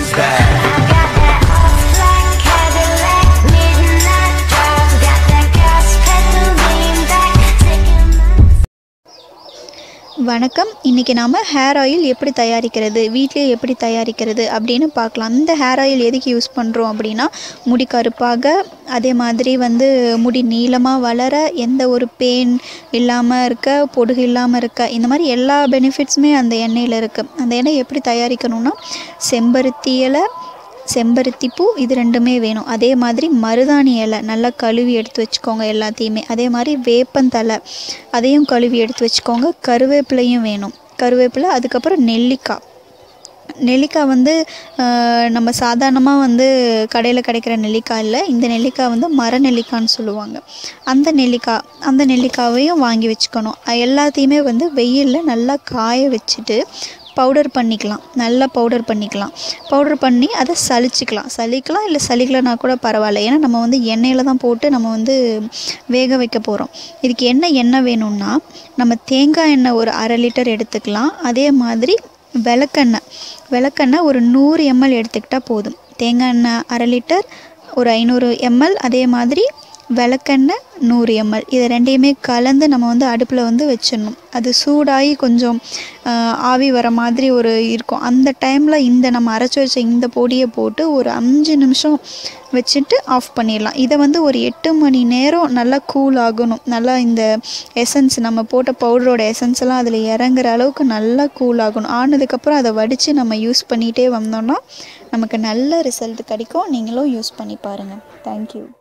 is bad. I got that all-black Cadillac, midnight drive. Got that gas pedal lean back, taking my வணக்கம் இன்றைக்கி நாம் hair oil எப்படி தயாரிக்கிறது வீட்டிலே எப்படி தயாரிக்கிறது அப்படின்னு பார்க்கலாம் இந்த ஹேர் ஆயில் எதுக்கு யூஸ் பண்ணுறோம் அப்படின்னா முடி கருப்பாக அதே மாதிரி வந்து முடி நீளமாக வளர எந்த ஒரு பெயின் இல்லாமல் இருக்க பொடுகு இல்லாமல் இருக்க இந்த மாதிரி எல்லா பெனிஃபிட்ஸுமே அந்த எண்ணெயில் இருக்குது அந்த எண்ணெய் எப்படி தயாரிக்கணும்னா செம்பருத்தி இலை செம்பருத்தி பூ இது ரெண்டுமே வேணும் அதே மாதிரி மருதாணி இலை நல்லா கழுவி எடுத்து வச்சுக்கோங்க எல்லாத்தையுமே அதே மாதிரி வேப்பந்தலை அதையும் கழுவி எடுத்து வச்சுக்கோங்க கருவேப்பிலையும் வேணும் கருவேப்பிலை அதுக்கப்புறம் நெல்லிக்காய் நெல்லிக்காய் வந்து ஆஹ், நம்ம சாதாரணமாக வந்து கடையில் கிடைக்கிற நெல்லிக்காய் இல்லை இந்த நெல்லிக்காய் வந்து மர நெல்லிக்காய்னு சொல்லுவாங்க அந்த நெல்லிக்காய் அந்த நெல்லிக்காவையும் வாங்கி வச்சுக்கணும் அஹ் எல்லாத்தையுமே வந்து வெயிலில் நல்லா காய வச்சுட்டு பவுடர் பண்ணிக்கலாம் நல்லா பவுடர் பண்ணிக்கலாம் பவுடர் பண்ணி அதை சலிச்சுக்கலாம் சலிக்கலாம் இல்லை சலிக்கலைனா கூட பரவாயில்ல ஏன்னா நம்ம வந்து எண்ணெயில் தான் போட்டு நம்ம வந்து வேக வைக்க போகிறோம் இதுக்கு என்ன எண்ணெய் வேணும்னா நம்ம தேங்காய் எண்ணெய் ஒரு அரை லிட்டர் எடுத்துக்கலாம் அதே மாதிரி விளக்கெண்ணெய் விளக்கெண்ணெய் ஒரு நூறு எம்எல் எடுத்துக்கிட்டால் போதும் தேங்காய் எண்ணெய் அரை லிட்டர் ஒரு ஐநூறு எம்எல் அதே மாதிரி விளக்கெண்ணெய் நூறு எம்எல் இது ரெண்டையுமே கலந்து நம்ம வந்து அடுப்பில் வந்து வச்சிடணும் அது சூடாகி கொஞ்சம் ஆஹ், ஆவி வர மாதிரி ஒரு இருக்கும் அந்த டைமில் இந்த நம்ம அரைச்சி வச்ச இந்த பொடியை போட்டு ஒரு அஞ்சு நிமிஷம் வச்சுட்டு ஆஃப் பண்ணிடலாம் இதை வந்து ஒரு எட்டு மணி நேரம் நல்லா கூல் ஆகணும் நல்லா இந்த எசன்ஸ் நம்ம போட்ட பவுடரோட எசன்ஸ் எல்லாம் அதில் இறங்குற அளவுக்கு நல்லா கூல் ஆகணும் ஆனதுக்கப்புறம் அதை வடித்து நம்ம யூஸ் பண்ணிகிட்டே வந்தோம்னா நமக்கு நல்ல ரிசல்ட் கிடைக்கும் நீங்களும் யூஸ் பண்ணி பாருங்கள் தேங்க்யூ